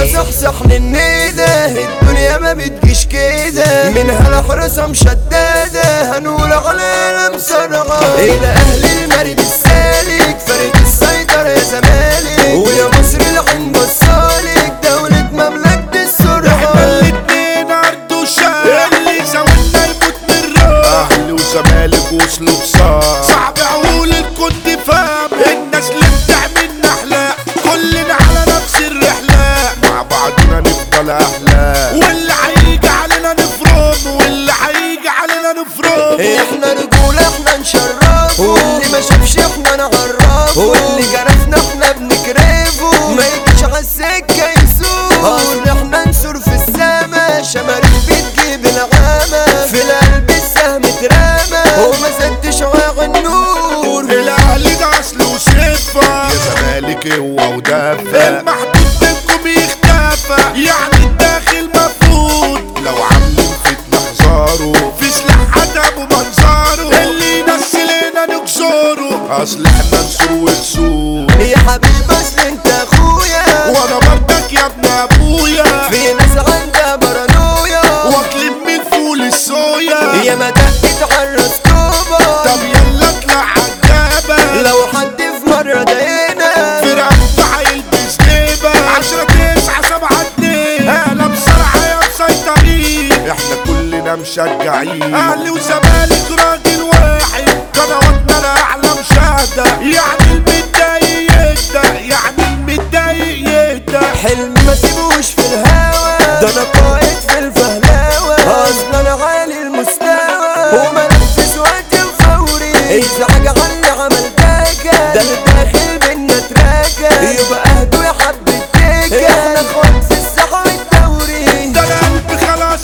يلا صحصح للنيدة الدنيا ما بتجيش كده منها الحرسة مشددة هنقول علينا مسرعة إلى أهل المريض السالك فريق السيطرة يا زمالك ويا مصر العين بصالك دولة مملكة السرعة الاتنين عرض وشام اللي زودنا يموت من الروح اهلي وزمالك وصلوا بصار صعب اقول الكنت فاهم الناس اللي بتعملنا احلام كلنا على نفس الرحلة مع بعضنا نفضل احلى واللي هيجي علينا نفرم واللي هيجي علينا نفرم احنا رجولة احنا نشرفه واللي ما شافش احنا نعرفه واللي جرفنا احنا بنكرفه ما يجيش على السكة يسوق اصل احنا نسور في السما شماريخ بتجيب العامة في القلب السهم اترمى وما زدش واغ النور الاهلي ده اصل وصفة يا زمالك هو ودافع المحدود منكم يختفى يعني الداخل مفقود لو عاملين فتنة احذروا في سلاح ادب ومنظره اللي ينسلنا نكسره اصل احنا نسور ونسور يا حبيب اصل انت اخويا وانا برضك يا ابن ابويا في ناس عندها بارانويا واكلين من فول الصويا يا ما دقت على الرسكوبة طب يلا اطلع عالجبل لو حد في مرة ضايقنا فرقة هيلبس جيبة عشرة تسعة سبعة اتنين اهلا بسرعة يا مسيطرين احنا كلنا مشجعين اهلي وزمالك راجل واحد قنواتنا الاعلى مشاهدة يعني المتضايق يهدى يعني المتضايق يهدى حلم ما سيبوش في الهوا ده انا قائد في الفهلاوة اصلا عالي المستوى ومنفذ وقت الفوري اذا حاجة عني عملتاكا ده الداخل بينا تراكا يبقى اهدوا يا حبة تيكا احنا اخوات في الساحة والدوري ده انا قلبي خلاص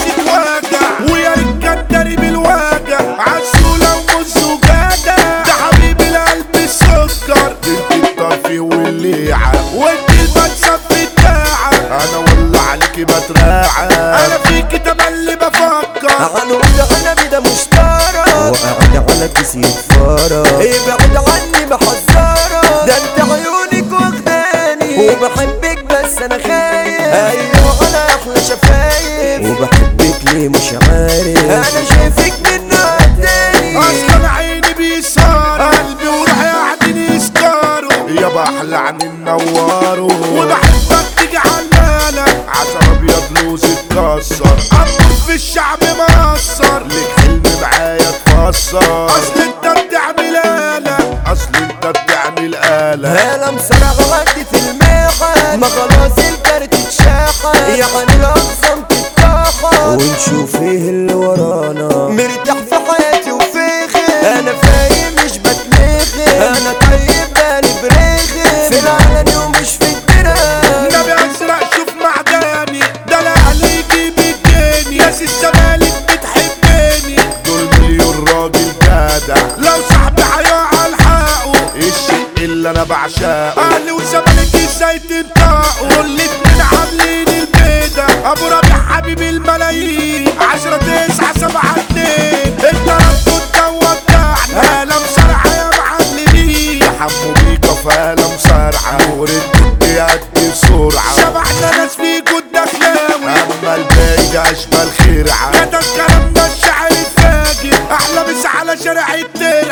اتوجع ويا ريت كان داري بالوجع عسولة ومز وجدع ده حبيب القلب السكر انت الطرفي والليعة وانت المكسب بتاعة انا والله عليكي بتراعى انا فيكي تملي بفكر هنقول انا بدا مشترك وقاعد على كيس يتفرج ابعد عني محذرة ده انت عيونك واخداني وبحبك بس انا خايف ايوه انا احلى شفايف وبحبك ليه مش عارف انا شايفك من نوع تاني اصلا عيني بيسار قلبي وروحي قاعدين يسكروا يا بحلى عن النوارو وبحبك تيجي علالك عشان ابيض لوز اتكسر امر في الشعب مقصر ليك حلم معايا تفسر اصل انت بتعمل آلة اصل انت بتعمل آلة انا مسرع ودي في الميحة ما خلاص الكارت اتشاحة يعني الاقسام تتاحة ونشوف ايه اللي ورانا مرتاح في حياتي وفيخي انا فايق مش بتلخي انا طيب بالي بريخي في العلني ومش في الدرا نبي ازرق شوف معداني ده الاهلي يجيب الجاني ناس الزمالك بتحبني دول مليون راجل جدع لو صاحبي هيقع الحقه الشيء اللي انا بعشقه اهلي وزمالك ازاي تنطقوا الاتنين عاملين البيضة ابو ربيع حبيب الملايين عشرة تسعة سبعة اتنين التردد دوت بتاعنا اهلا مسرعة يا معلمين حمو بيكا فالا مسرعة نور الدود يدي بسرعة شبعنا ناس فيكوا الدخلاوي اما الباقي ده اشبال خرعة كتب كلامنا الشعر الفاجر احلى مسا على شارع التاني